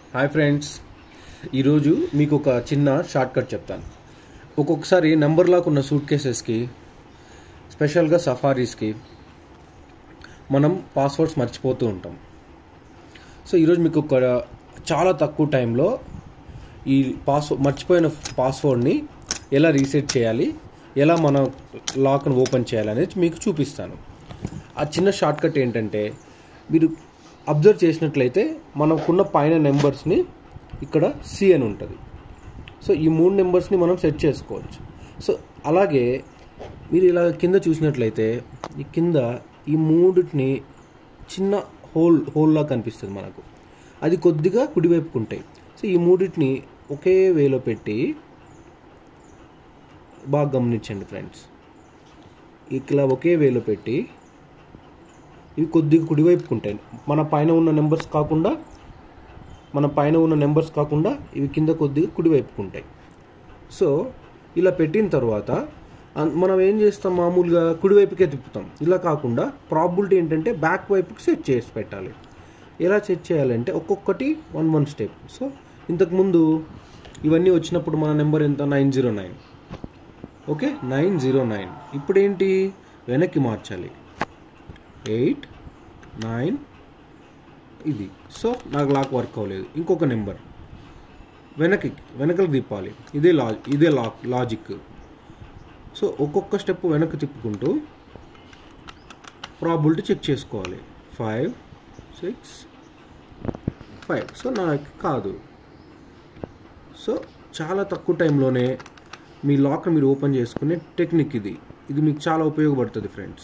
hi friends ఈరోజు మీకు ఒక చిన్న షార్ట్ కట్ చెప్తాను ఒక్కొక్కసారి నెంబర్ లాక్ ఉన్న సూట్ కేసెస్కి స్పెషల్గా సఫారీస్కి మనం పాస్వర్డ్స్ మర్చిపోతూ ఉంటాం సో ఈరోజు మీకు ఒక చాలా తక్కువ టైంలో ఈ పాస్వర్డ్ మర్చిపోయిన పాస్వర్డ్ని ఎలా రీసెట్ చేయాలి ఎలా మనం లాక్ను ఓపెన్ చేయాలి అనేది మీకు చూపిస్తాను ఆ చిన్న షార్ట్ కట్ ఏంటంటే మీరు అబ్జర్వ్ చేసినట్లయితే మనకున్న పైన నెంబర్స్ని ఇక్కడ సి అని ఉంటుంది సో ఈ మూడు నెంబర్స్ని మనం సెట్ చేసుకోవచ్చు సో అలాగే మీరు ఇలా కింద చూసినట్లయితే ఈ కింద ఈ మూడిటిని చిన్న హోల్ హోల్లా కనిపిస్తుంది మనకు అది కొద్దిగా కుడివైపుకు ఉంటాయి సో ఈ మూడింటిని ఒకే వేలో పెట్టి బాగా గమనించండి ఫ్రెండ్స్ ఇట్లా ఒకే వేలో పెట్టి ఇవి కొద్దిగా కుడివైపుకు ఉంటాయి మన పైన ఉన్న నెంబర్స్ కాకుండా మన పైన ఉన్న నెంబర్స్ కాకుండా ఇవి కింద కొద్దిగా కుడివైపుకు ఉంటాయి సో ఇలా పెట్టిన తర్వాత అన్- మనం ఏం చేస్తాం మామూలుగా కుడివైపుకే తిప్పుతాం ఇలా కాకుండా ప్రాబిలిటీ ఏంటంటే బ్యాక్ వైపుకి సెట్ చేసి పెట్టాలి ఎలా సెట్ చేయాలంటే ఒక్కొక్కటి వన్ వన్ స్టెప్ సో ఇంతకుముందు ఇవన్నీ వచ్చినప్పుడు మన నెంబర్ ఎంత nine zero nine okay nine zero nine ఇప్పుడు ఏంటి వెనక్కి మార్చాలి ఎయిట్ నైన్ ఇది సో నాకు లాక్ వర్క్ అవ్వలేదు ఇంకొక నెంబర్ వెనక్కి వెనకలు తిప్పాలి ఇదే లా ఇదే లా లాజిక్ సో ఒక్కొక్క స్టెప్ వెనక్కి తిప్పుకుంటూ ప్రాబిలిటీ చెక్ చేసుకోవాలి ఫైవ్ సిక్స్ ఫైవ్ సో నాకు కాదు సో చాలా తక్కువ టైంలోనే మీ లాక్ మీరు ఓపెన్ చేసుకునే టెక్నిక్ ఇది ఇది మీకు చాలా ఉపయోగపడుతుంది ఫ్రెండ్స్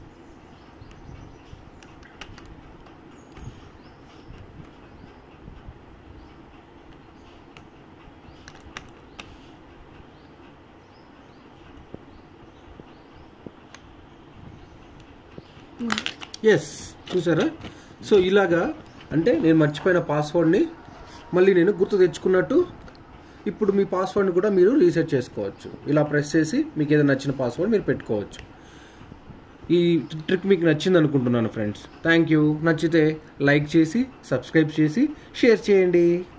ఎస్ చూసారా సో ఇలాగా అంటే నేను మర్చిపోయిన పాస్వర్డ్ని మళ్ళీ నేను గుర్తు తెచ్చుకున్నట్టు ఇప్పుడు మీ పాస్వర్డ్ని కూడా మీరు రీసెట్ చేసుకోవచ్చు ఇలా ప్రెస్ చేసి మీకు ఏదైనా నచ్చిన పాస్వర్డ్ మీరు పెట్టుకోవచ్చు ఈ ట్రిక్ మీకు నచ్చింది అనుకుంటున్నాను ఫ్రెండ్స్ థ్యాంక్ యూ నచ్చితే లైక్ చేసి సబ్స్క్రైబ్ చేసి షేర్ చేయండి